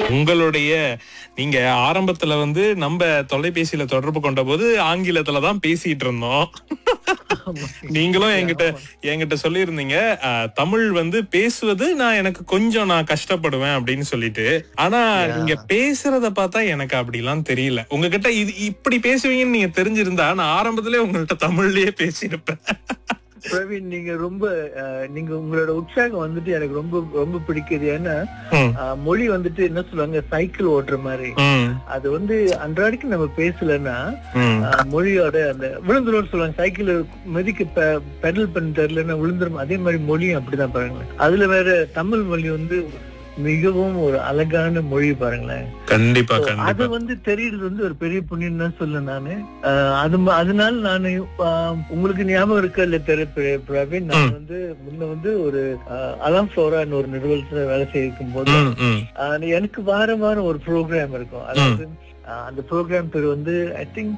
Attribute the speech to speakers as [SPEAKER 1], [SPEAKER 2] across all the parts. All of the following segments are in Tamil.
[SPEAKER 1] உங்களுடைய நீங்க ஆரம்பத்துல வந்து நம்ம தொலைபேசியில தொடர்பு கொண்ட போது ஆங்கிலத்துல தான் பேசிட்டு இருந்தோம் நீங்களும் என்கிட்ட என்கிட்ட சொல்லியிருந்தீங்க அஹ், தமிழ் வந்து பேசுவது நான் எனக்கு கொஞ்சம் நான் கஷ்டப்படுவேன் அப்படின்னு சொல்லிட்டு ஆனா நீங்க பேசுறத பார்த்தா எனக்கு அப்படிலாம் தெரியல உங்ககிட்ட இது இப்படி பேசுவீங்கன்னு நீங்க தெரிஞ்சிருந்தா நான் ஆரம்பத்திலே உங்கள்ட்ட தமிழ்லயே பேசியிருப்பேன்
[SPEAKER 2] பிரவீன் நீங்க ரொம்ப அஹ், நீங்க உங்களோட உற்சாகம் வந்துட்டு எனக்கு ரொம்ப ரொம்ப பிடிக்குது ஏன்னா
[SPEAKER 1] ம்,
[SPEAKER 2] அஹ், மொழி வந்துட்டு என்ன சொல்லுவாங்க சைக்கிள் ஓட்டுற மாதிரி
[SPEAKER 1] ம்,
[SPEAKER 2] அது வந்து அன்றாடிக்கு நம்ம பேசலன்னா
[SPEAKER 1] ம்.
[SPEAKER 2] அஹ், மொழியோட அந்த விழுந்துரும் சொல்லுவாங்க சைக்கிள் மிதிக்க பெடல் பண்ண தெரியலன்னா விழுந்துரும் அதே மாதிரி மொழியும் அப்படிதான் பாருங்களேன் அதுல வேற தமிழ் மொழி வந்து மிகவும் ஒரு அழகான மொழி பாருங்களேன்
[SPEAKER 1] கண்டிப்பா
[SPEAKER 2] அது
[SPEAKER 1] கண்டிப்பா
[SPEAKER 2] வந்து தெரியுறது வந்து ஒரு பெரிய புண்ணியம் தான் சொல்ல நானு அஹ் அது ம- அதனால நானு ஆஹ் உங்களுக்கு ஞாபகம் இருக்கா இல்ல தெரிய பிர- பிரவீன் நான் வந்து முன்ன வந்து ஒரு அலாம் ஃப்ளோரான்னு ஒரு நிறுவனத்துல வேலை செய்யும் போது
[SPEAKER 1] ம், ம்,
[SPEAKER 2] ஆஹ் எனக்கு வாரம் வாரம் ஒரு ப்ரோக்ராம் இருக்கும் அதாவது ஆஹ் அந்த ப்ரோக்ராம் பேர் வந்து I think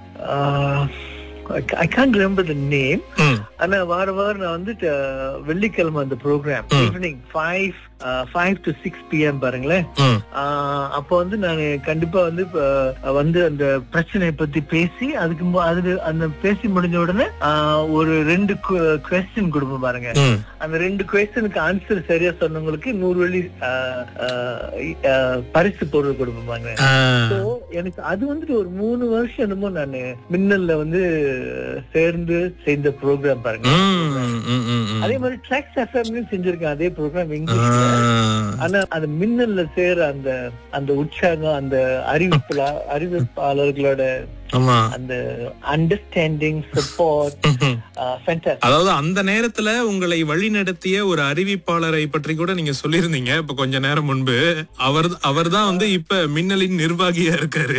[SPEAKER 2] I can't remember the name
[SPEAKER 1] hmm.
[SPEAKER 2] ஆனா வார வாரம் நான் வந்து அஹ், வெள்ளிக்கிழமை அந்த ப்ரோக்ராம்
[SPEAKER 1] ம்.
[SPEAKER 2] Evening five five to six PM பாருங்களேன்
[SPEAKER 1] ம்.
[SPEAKER 2] ஆஹ் அப்போ வந்து நான் கண்டிப்பா வந்து இப்ப, அஹ், வந்து அந்த பிரச்சனையை பத்தி பேசி அதுக்கு மு- அது அந்த பேசி முடிஞ்ச உடனே ஆஹ், ஒரு ரெண்டு கொஸ்டின் கொடுப்போம் பாருங்க
[SPEAKER 1] ம்.
[SPEAKER 2] அந்த ரெண்டு கொஸ்டினுக்கு ஆன்சர் சரியா சொன்னவங்களுக்கு நூறு வெள்ளி ஆஹ், ஆஹ், ஆஹ், பரிசு பொருள் கொடுப்போம் பாருங்க
[SPEAKER 1] ஆ.
[SPEAKER 2] So, எனக்கு அது வந்துட்டு ஒரு மூணு வருஷம் என்னமோ நான் மின்னல்ல வந்து சேர்ந்து செய்த ப்ரோக்ராம் பாருங்க
[SPEAKER 1] ம், ம், ம், ம்.
[SPEAKER 2] அதே மாதிரி ட்ராக்ஸ் எஃப்எம்லயும் செஞ்சிருக்கேன் அதே ப்ரோக்ராம் இங்கிலீஷ்ல
[SPEAKER 1] ஆ.
[SPEAKER 2] ஆனா அந்த மின்னல்ல சேர அந்த அந்த உற்சாகம் அந்த அறிவிப்பு அறிவிப்பாளர்களோட
[SPEAKER 1] ஆமா
[SPEAKER 2] அந்த அண்டர்ஸ்டாண்டிங் சப்போர்ட்
[SPEAKER 1] ம்ஹும்.
[SPEAKER 2] ஃபேண்டாஸ்டிக்
[SPEAKER 1] அதாவது அந்த நேரத்துல உங்களை வழிநடத்திய ஒரு அறிவிப்பாளரை பற்றி கூட நீங்க சொல்லியிருந்தீங்க இப்ப கொஞ்ச நேரம் முன்பு அவர் அவர்தான் வந்து இப்ப மின்னலின் நிர்வாகியா இருக்காரு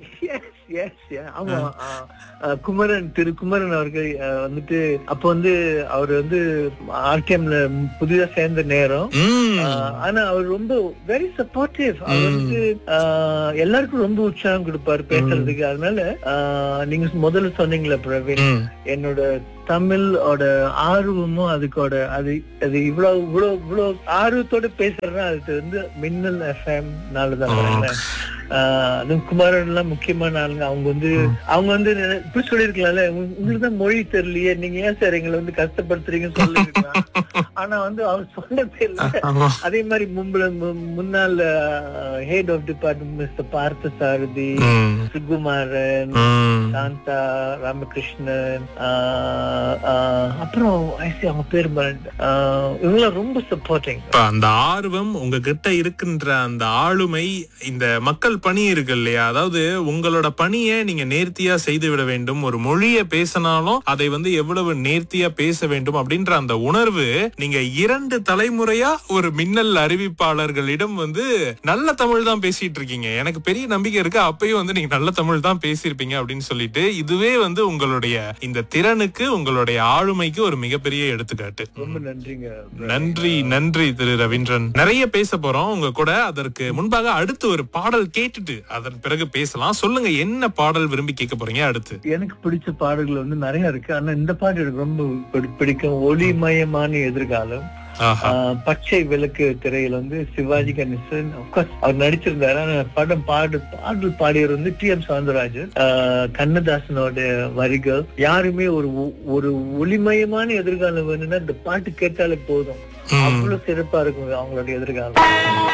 [SPEAKER 2] ஆமா ஆ, ஆ, குமரன் திரு குமரன் அவர்கள் ஆ, வந்துட்டு அப்ப வந்து அவர் வந்து ஆர்டிஎம்ல புதிதா சேர்ந்த நேரம்
[SPEAKER 1] ம்.
[SPEAKER 2] ஆ, ஆனா அவர் ரொம்ப வெரி சப்போர்ட்டிவ் அவர் வந்து ஆ, எல்லாருக்கும் ரொம்ப உற்சாகம் கொடுப்பாரு பேசுறதுக்கு அதனால ஆ, நீங்க முதல்ல சொன்னீங்களே பிரவீன்
[SPEAKER 1] ம்.
[SPEAKER 2] என்னோட தமிழோட ஆர்வமும் அதுக்கோட அது அது இவ்வளவு இவ்வளவு இவ்வளவு ஆர்வத்தோட பேசுறேன்னா அது வந்து மின்னல் எஃப்எம் நாலதான் பாருங்களேன். ஆஹ் அதுவும் குமாரன் எல்லாம் முக்கியமான ஆளுங்க அவங்க வந்து அவங்க வந்து நினை- இப்படி சொல்லிருக்கலாம்ல உங்க- உங்களுக்கு தான் மொழி தெரியலையே நீங்க ஏன் சார் எங்களை வந்து கஷ்டப்படுத்துறீங்கன்னு சொல்லிருக்கலாம் ஆனா வந்து அவர் சொன்னதே இல்ல
[SPEAKER 1] ஆமா.
[SPEAKER 2] அதே மாதிரி மும்பல மு- முன்னாள் ஹெட் ஆஃப் டிபார்ட்மெண்ட் மிஸ்டர் பார்த்த சாரதி
[SPEAKER 1] ம்.
[SPEAKER 2] சுகுமாரன்
[SPEAKER 1] ம்.
[SPEAKER 2] சாந்தா ராமகிருஷ்ணன் ஆஹ் ஆஹ் அப்புறம் ஐசி அவங்க பேர் மறந்துட்டேன். ஆஹ் இவங்கெல்லாம் ரொம்ப சப்போர்ட்டிங்
[SPEAKER 1] இப்ப அந்த ஆர்வம் உங்ககிட்ட இருக்கின்ற அந்த ஆளுமை இந்த மக்கள் பணி இருக்கு இல்லையா அதாவது உங்களோட பணியை நீங்க நேர்த்தியா செய்து விட வேண்டும் ஒரு மொழியை பேசினாலும் அதை வந்து எவ்வளவு நேர்த்தியா பேச வேண்டும் அப்படின்ற அந்த உணர்வு நீங்க இரண்டு தலைமுறையா ஒரு மின்னல் அறிவிப்பாளர்களிடம் வந்து நல்ல தமிழ் தான் பேசிட்டு இருக்கீங்க எனக்கு பெரிய நம்பிக்கை இருக்கு அப்பயும் வந்து நீங்க நல்ல தமிழ் தான் பேசியிருப்பீங்க அப்படின்னு சொல்லிட்டு இதுவே வந்து உங்களுடைய இந்த திறனுக்கு உங்களுடைய ஆளுமைக்கு ஒரு மிகப்பெரிய எடுத்துக்காட்டு
[SPEAKER 2] ரொம்ப நன்றிங்க
[SPEAKER 1] நன்றி நன்றி திரு ரவீந்திரன் நிறைய பேச போறோம் உங்க கூட அதற்கு முன்பாக அடுத்து ஒரு பாடல் கேட்டுட்டு அதன் பிறகு பேசலாம் சொல்லுங்க என்ன பாடல் விரும்பி கேட்க போறீங்க அடுத்து
[SPEAKER 2] எனக்கு பிடிச்ச பாடல்கள் வந்து நிறைய இருக்கு ஆனா இந்த பாட்டு எனக்கு ரொம்ப பிடி- பிடிக்கும் ஒளிமயமான எதிர்காலம்
[SPEAKER 1] ஆஹா
[SPEAKER 2] ஆஹ் பச்சை விளக்கு திரையில வந்து சிவாஜி கணேசன் அப்கோர்ஸ் அவர் நடிச்சிருந்தாரு ஆனா படம் பாடு பாடல் பாடியவர் வந்து டி எம் சவுந்தரராஜன் ஆஹ் கண்ணதாசனோட வரிகள் யாருமே ஒரு ஒ- ஒரு ஒளிமயமான எதிர்காலம் வேணும்னா இந்த பாட்டு கேட்டாலே போதும்
[SPEAKER 1] ம்.
[SPEAKER 2] அவ்வளவு சிறப்பா இருக்கும் அவங்களோட எதிர்காலம்